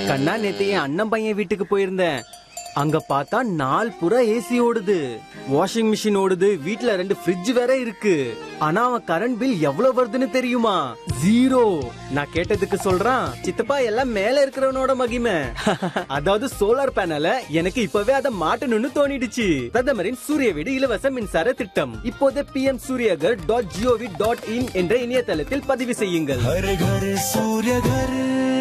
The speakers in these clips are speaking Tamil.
கண்ணா நேத்து என் அண்ணன் பையன் வீட்டுக்கு போயிருந்தேன் அங்க பார்த்தா நாள் புறா ஏசி ஓடுது வாஷிங் மிஷின் ஓடுது வீட்ல ரெண்டு ஃப்ரிட்ஜ் வேற இருக்கு ஆனா அவன் கரண்ட் பில் எவ்வளவு வருதுன்னு தெரியுமா ஜீரோ நான் கேட்டதுக்கு சொல்றான் சித்தப்பா எல்லாம் மேல இருக்கிறவனோட மகிமை அதாவது சோலார் பேனல எனக்கு இப்பவே அதை மாட்டணும்னு தோணிடுச்சு பிரதமரின் சூரிய வீடு இலவச மின்சார திட்டம் இப்போதே P M Suryaghar dot G O V dot in என்ற இணையதளத்தில் பதிவு செய்யுங்கள் हर घर सूर्य घर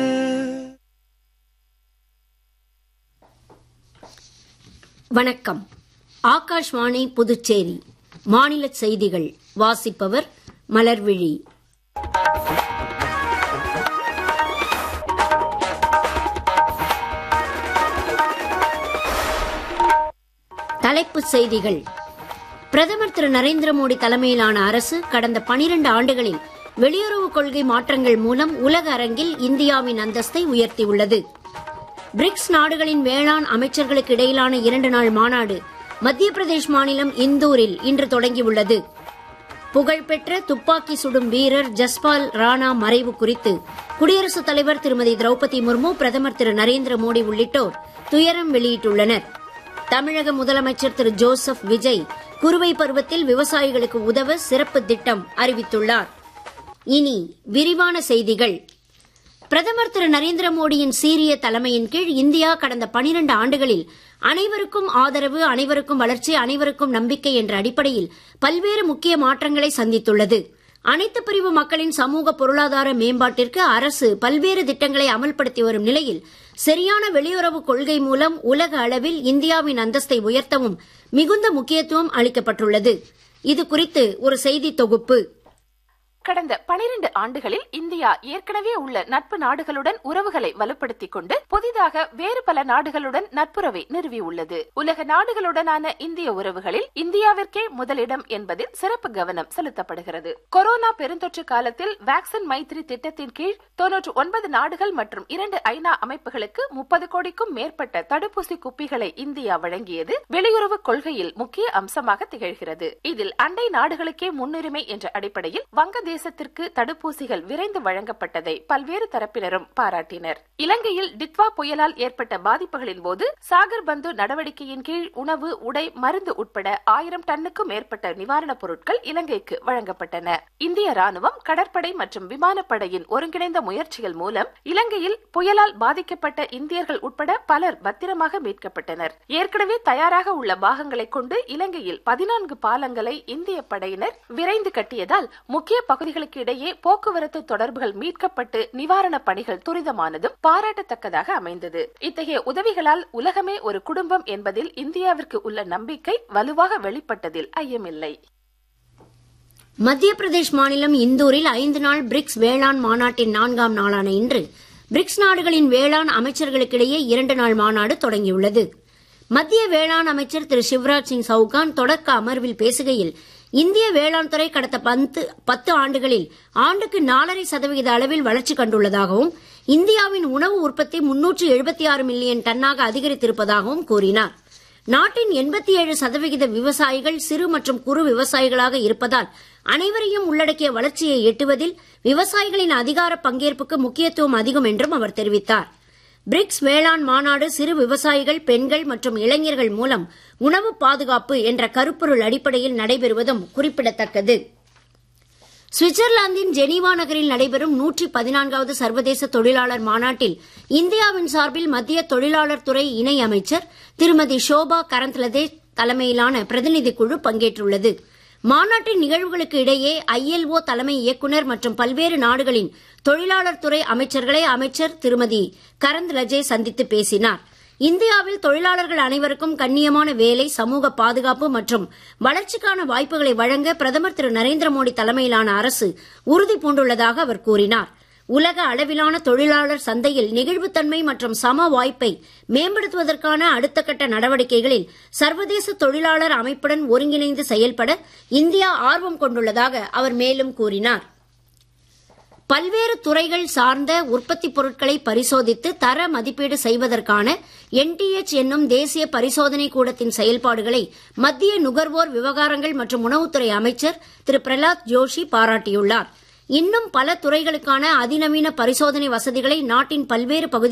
வணக்கம் ஆகாஷ்வாணி புதுச்சேரி மாநில செய்திகள் வாசிப்பவர் மலர்விழி தலைப்புச் செய்திகள் பிரதமர் திரு நரேந்திர மோடி தலைமையிலான அரசு கடந்த 12 ஆண்டுகளில் வெளியுறவுக் கொள்கை மாற்றங்கள் மூலம் உலக அரங்கில் இந்தியாவின் அந்தஸ்தை உயர்த்தியுள்ளது பிரிக்ஸ் நாடுகளின் வேளாண் அமைச்சர்களுக்கு இடையிலான இரண்டு நாள் மாநாடு மத்திய பிரதேஷ் மாநிலம் இந்தூரில் இன்று தொடங்கியுள்ளது புகழ்பெற்ற துப்பாக்கி சுடும் வீரர் ஜஸ்பால் ராணா மறைவு குறித்து குடியரசுத் தலைவர் திருமதி திரௌபதி முர்மு பிரதமர் திரு நரேந்திர மோடி உள்ளிட்டோர் துயரம் வெளியிட்டுள்ளனர் தமிழக முதலமைச்சர் திரு ஜோசப் விஜய் குறுவை பருவத்தில் விவசாயிகளுக்கு உதவ சிறப்பு திட்டம் அறிவித்துள்ளார் இனி விரிவான செய்திகள் பிரதமர் திரு நரேந்திர மோடியின் சீரிய தலைமையின் கீழ் இந்தியா கடந்த 12 ஆண்டுகளில் அனைவருக்கும் ஆதரவு அனைவருக்கும் வளர்ச்சி அனைவருக்கும் நம்பிக்கை என்ற அடிப்படையில் பல்வேறு முக்கிய மாற்றங்களை சந்தித்துள்ளது அனைத்து பிரிவு மக்களின் சமூக பொருளாதார மேம்பாட்டிற்கு அரசு பல்வேறு திட்டங்களை அமல்படுத்தி வரும் நிலையில் சரியான வெளியுறவு கொள்கை மூலம் உலக அளவில் இந்தியாவின் அந்தஸ்தை உயர்த்தவும் மிகுந்த முக்கியத்துவம் அளிக்கப்பட்டுள்ளது இது குறித்து ஒரு செய்தி தொகுப்பு கடந்த 12 ஆண்டுகளில் இந்தியா ஏற்கனவே உள்ள நட்பு நாடுகளுடன் உறவுகளை வலுப்படுத்திக் கொண்டு புதிதாக வேறு பல நாடுகளுடன் நட்புறவை நிறுவியுள்ளது உலக நாடுகளுடனான இந்திய உறவுகளில் இந்தியாவிற்கே முதலிடம் என்பதில் சிறப்பு கவனம் செலுத்தப்படுகிறது கொரோனா பெருந்தொற்று காலத்தில் வேக்சின் மைத்ரி திட்டத்தின் கீழ் தொன்னூற்று ஒன்பது நாடுகள் மற்றும் இரண்டு ஐநா அமைப்புகளுக்கு முப்பது கோடிக்கும் மேற்பட்ட தடுப்பூசி குப்பிகளை இந்தியா வழங்கியது வெளியுறவு கொள்கையில் முக்கிய அம்சமாக திகழ்கிறது இதில் அண்டை நாடுகளுக்கே முன்னுரிமை என்ற அடிப்படையில் வங்கதேசத்திற்கு தடுப்பூசிகள் விரைந்து வழங்கப்பட்டதை பல்வேறு தரப்பினரும் பாராட்டினர் இலங்கையில் டிட்வா புயலால் ஏற்பட்ட பாதிப்புகளின் போது சாகர் பந்து நடவடிக்கையின் கீழ் உணவு உடை மருந்து உட்பட ஆயிரம் டன்னுக்கும் மேற்பட்ட நிவாரணப் பொருட்கள் இலங்கைக்கு வழங்கப்பட்டன இந்திய ராணுவம் கடற்படை மற்றும் விமானப்படையின் ஒருங்கிணைந்த முயற்சிகள் மூலம் இலங்கையில் புயலால் பாதிக்கப்பட்ட இந்தியர்கள் உட்பட பலர் பத்திரமாக மீட்கப்பட்டனர் ஏற்கனவே தயாராக உள்ள பாகங்களை கொண்டு இலங்கையில் பதினான்கு பாலங்களை இந்திய படையினர் விரைந்து கட்டியதால் முக்கிய பகுதிகளுக்கு இடையே போக்குவரத்து தொடர்புகள் மீட்கப்பட்டு நிவாரணப் பணிகள் துரிதமானதும் பாராட்டத்தக்கதாக அமைந்தது இத்தகைய உதவிகளால் உலகமே ஒரு குடும்பம் என்பதில் இந்தியாவிற்கு உள்ள நம்பிக்கை வலுவாக வெளிப்பட்டதில் ஐயமில்லை மத்திய பிரதேஷ் மாநிலம் இந்தூரில் ஐந்து நாள் பிரிக்ஸ் வேளாண் மாநாட்டின் நான்காம் நாளான இன்று பிரிக்ஸ் நாடுகளின் வேளாண் அமைச்சர்களுக்கிடையே இரண்டு நாள் மாநாடு தொடங்கியுள்ளது மத்திய வேளாண் அமைச்சர் திரு சிவராஜ் சிங் சவுகான் தொடக்க அமர்வில் பேசுகையில் இந்திய வேளாண் துறை கடந்த பத்து பத்து ஆண்டுகளில் ஆண்டுக்கு நாலரை சதவிகித அளவில் வளர்ச்சி கண்டுள்ளதாகவும் இந்தியாவின் உணவு உற்பத்தி முன்னூற்று எழுபத்தி ஆறு மில்லியன் டன்னாக அதிகரித்திருப்பதாகவும் கூறினார் நாட்டின் எண்பத்தி ஏழு சதவிகித விவசாயிகள் சிறு மற்றும் குறு விவசாயிகளாக இருப்பதால் அனைவரையும் உள்ளடக்கிய வளர்ச்சியை எட்டுவதில் விவசாயிகளின் அதிகார பங்கேற்புக்கு முக்கியத்துவம் அதிகம் என்றும் அவர் தெரிவித்தார் பிரிக்ஸ் வேளாண் மாநாடு சிறு விவசாயிகள் பெண்கள் மற்றும் இளைஞர்கள் மூலம் உணவு பாதுகாப்பு என்ற கருப்பொருள் அடிப்படையில் நடைபெறுவதும் குறிப்பிடத்தக்கது சுவிட்சர்லாந்தின் ஜெனீவா நகரில் நடைபெறும் நூற்றி பதினான்காவது சர்வதேச தொழிலாளர் மாநாட்டில் இந்தியாவின் சார்பில் மத்திய தொழிலாளர் துறை இணை அமைச்சர் திருமதி ஷோபா கரந்த்லதே தலைமையிலான பிரதிநிதி குழு பங்கேற்றுள்ளது மாநாட்டின் நிகழ்வுகளுக்கு இடையே ஐஎல்ஓ தலைமை இயக்குநர் மற்றும் பல்வேறு நாடுகளின் தொழிலாளர் துறை அமைச்சர்களை அமைச்சர் திருமதி கரந்த் லஜே சந்தித்து பேசினார் இந்தியாவில் தொழிலாளர்கள் அனைவருக்கும் கண்ணியமான வேலை சமூக பாதுகாப்பு மற்றும் வளர்ச்சிக்கான வாய்ப்புகளை வழங்க பிரதமர் திரு நரேந்திர மோடி தலைமையிலான அரசு உறுதி பூண்டுள்ளதாக அவர் கூறினார் உலக அளவிலான தொழிலாளர் சந்தையில் நெகிழ்வுத்தன்மை மற்றும் சம வாய்ப்பை மேம்படுத்துவதற்கான அடுத்த கட்ட நடவடிக்கைகளில் சர்வதேச தொழிலாளர் அமைப்புடன் ஒருங்கிணைந்து செயல்பட இந்தியா ஆர்வம் கொண்டுள்ளதாக அவர் மேலும் கூறினார் பல்வேறு துறைகள் சார்ந்த உற்பத்தி பொருட்களை பரிசோதித்து தர மதிப்பீடு செய்வதற்கான என்டிஎச் என்னும் தேசிய பரிசோதனை கூடத்தின் செயல்பாடுகளை மத்திய நுகர்வோர் விவகாரங்கள் மற்றும் உணவுத்துறை அமைச்சர் திரு பிரலாத் ஜோஷி பாராட்டியுள்ளார் இன்னும் பல துறைகளுக்கான அதிநவீன பரிசோதனை வசதிகளை நாட்டின் பல்வேறு பகுதிகளில்